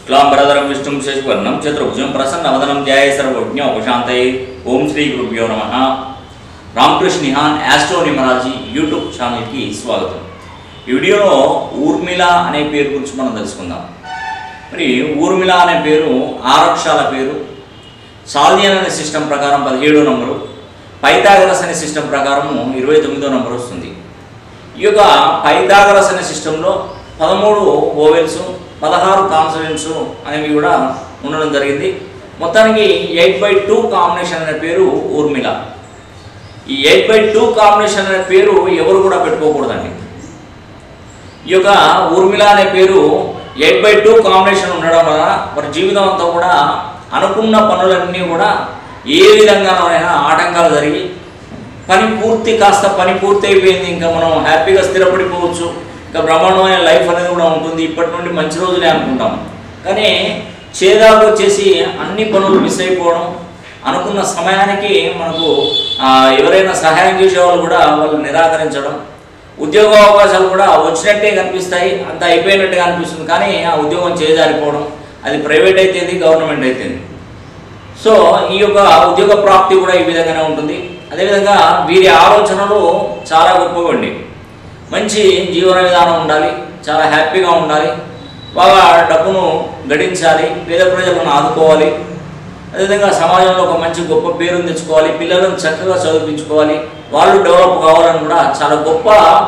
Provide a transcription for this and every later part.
శుక్లాంబరధరం విష్ణుం శశివర్ణం చతుర్భుజం ప్రసన్నవదనం ధ్యాయ సర్వజ్ఞ ఉపశాంతయే ఓం శ్రీ గురుభ్యో నమ Ramakrishna Nihan astro numerology YouTube ఛానల్కి స్వాగతం ఈ వీడియోలో ఊర్మిళ అనే పేరు గురించి మనం తెలుసుకుందాం మరి ఊర్మిళ అనే పేరు ఆరక్షాల పేరు సాల్యన్ అనే సిస్టమ్ ప్రకారం పదిహేడో నంబరు పైథాగరస్ అనే సిస్టమ్ ప్రకారం ఇరవై తొమ్మిదో నంబర్ వస్తుంది ఈ యొక్క పైథాగరస్ అనే సిస్టంలో పదమూడు ఓవెల్స్ పదహారు కాన్సనెంట్స్ అనేవి కూడా ఉండడం జరిగింది మొత్తానికి ఎయిట్ బై టూ కాంబినేషన్ అనే పేరు ఊర్మిళ ఈ ఎయిట్ బై టూ కాంబినేషన్ అనే పేరు ఎవరు కూడా పెట్టుకోకూడదండి ఈ యొక్క ఊర్మిళ అనే పేరు ఎయిట్ బై టూ కాంబినేషన్ ఉండడం వలన వారి జీవితం అంతా కూడా అనుకున్న పనులన్నీ కూడా ఏ విధంగానైనా ఆటంకాలు జరిగి పని పూర్తి కాస్త పని పూర్తి అయిపోయింది ఇంకా మనం హ్యాపీగా స్థిరపడిపోవచ్చు ఇంకా బ్రహ్మాండమైన లైఫ్ అనేది కూడా ఉంటుంది ఇప్పటి నుండి మంచి రోజులే అనుకుంటాం కానీ చేదాకు వచ్చేసి అన్ని పనులు మిస్ అయిపోవడం అనుకున్న సమయానికి మనకు ఆ, ఎవరైనా సహాయం చేసే వాళ్ళు కూడా వాళ్ళు నిరాకరించడం ఉద్యోగ అవకాశాలు కూడా వచ్చినట్టే కనిపిస్తాయి అంత అయిపోయినట్టుగా అనిపిస్తుంది కానీ ఆ ఉద్యోగం చేజారిపోవడం అది ప్రైవేట్ అయితేంది గవర్నమెంట్ అయితేంది సో ఈ యొక్క ఉద్యోగ ప్రాప్తి కూడా ఈ విధంగానే ఉంటుంది అదేవిధంగా వీరి ఆలోచనలు చాలా గొప్పగా ఉండి మంచి జీవన విధానం ఉండాలి చాలా హ్యాపీగా ఉండాలి బాగా డబ్బును గడించాలి పేద ప్రజలను ఆదుకోవాలి అదేవిధంగా సమాజంలో ఒక మంచి గొప్ప పేరును తెచ్చుకోవాలి పిల్లలను చక్కగా చదివించుకోవాలి వాళ్ళు డెవలప్ కావాలని కూడా చాలా గొప్ప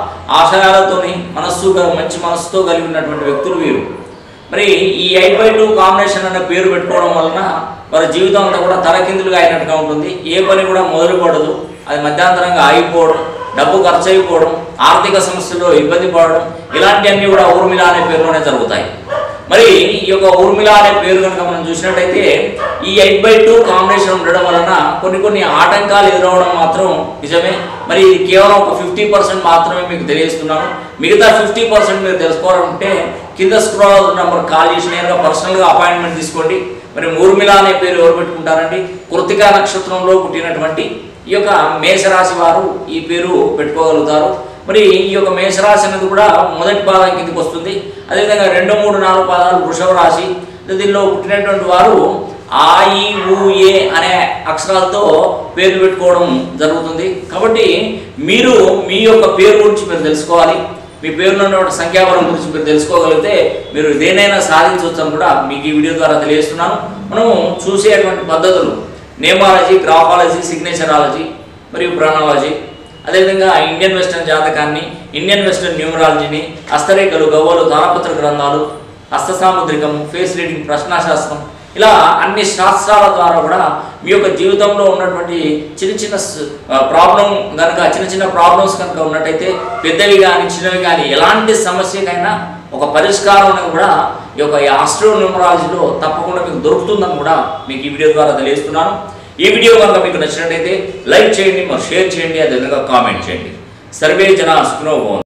ఆశయాలతోని మనస్సుగా మంచి మనస్సుతో కలిగి ఉన్నటువంటి వ్యక్తులు వీరు మరి ఈ ఎయిట్ బై టూ కాంబినేషన్ అనే పేరు పెట్టుకోవడం వలన వారి జీవితం అంతా కూడా తలకిందులుగా అయినట్టుగా ఉంటుంది ఏ పని కూడా మొదలుపడదు అది మధ్యాంతరంగా ఆగిపోవడం డబ్బు ఖర్చు అయిపోవడం ఆర్థిక సమస్యల్లో ఇబ్బంది పడడం ఇలాంటివన్నీ కూడా ఊర్మిళ అనే పేరులోనే జరుగుతాయి మరి ఈ యొక్క ఊర్మిళ అనే పేరు కనుక మనం చూసినట్టయితే ఈ ఎయిట్ బై టూ కాంబినేషన్ ఉండడం వలన కొన్ని కొన్ని ఆటంకాలు ఎదురవడం మాత్రం నిజమే మరి ఇది కేవలం ఒక ఫిఫ్టీ పర్సెంట్ మాత్రమే మీకు తెలియజేస్తున్నాను మిగతా ఫిఫ్టీ పర్సెంట్ మీరు తెలుసుకోవాలంటే కింద స్క్రోల్ నెంబర్ కాల్ చేసి నేరుగా పర్సనల్గా అపాయింట్మెంట్ తీసుకోండి మరి ఊర్మిళ అనే పేరు ఎవరు పెట్టుకుంటారండి కృతికా నక్షత్రంలో పుట్టినటువంటి ఈ యొక్క మేషరాశి వారు ఈ పేరు పెట్టుకోగలుగుతారు మరి ఈ యొక్క మేషరాశి అనేది కూడా మొదటి పాదం కిందకి వస్తుంది అదేవిధంగా రెండు మూడు నాలుగు పాదాలు వృషభ రాశి దీనిలో పుట్టినటువంటి వారు ఆ ఈ ఊ ఏ అనే అక్షరాలతో పేరు పెట్టుకోవడం జరుగుతుంది కాబట్టి మీరు మీ యొక్క పేరు గురించి మీరు తెలుసుకోవాలి మీ పేరులో ఉన్నటువంటి సంఖ్యాబలం గురించి మీరు తెలుసుకోగలిగితే మీరు దేనైనా సాధించవచ్చు అని కూడా మీకు ఈ వీడియో ద్వారా తెలియజేస్తున్నాను మనము చూసేటువంటి పద్ధతులు నేమాలజీ గ్రాఫాలజీ సిగ్నేచరాలజీ మరియు ప్రాణాలజీ అదేవిధంగా ఇండియన్ వెస్టర్న్ జాతకాన్ని ఇండియన్ వెస్టర్న్ న్యూమరాలజీని హస్తరేఖలు గవ్వలు తాళపత్ర గ్రంథాలు హస్త సాముద్రికం ఫేస్ రీడింగ్ ప్రశ్నాశాస్త్రం ఇలా అన్ని శాస్త్రాల ద్వారా కూడా మీ యొక్క జీవితంలో ఉన్నటువంటి చిన్న చిన్న ప్రాబ్లం కనుక చిన్న చిన్న ప్రాబ్లమ్స్ కనుక ఉన్నట్టయితే పెద్దవి కానీ చిన్నవి కానీ ఎలాంటి సమస్యకైనా ఒక పరిష్కారం అనేది కూడా ఈ యొక్క ఆస్ట్రో న్యూమరాలజీలో తప్పకుండా మీకు దొరుకుతుందని కూడా మీకు ఈ వీడియో ద్వారా తెలియజేస్తున్నాను ఈ వీడియో కనుక మీకు నచ్చినట్టయితే లైక్ చేయండి మరి షేర్ చేయండి అదేవిధంగా కామెంట్ చేయండి సర్వే జన సుఖనో భవంతు.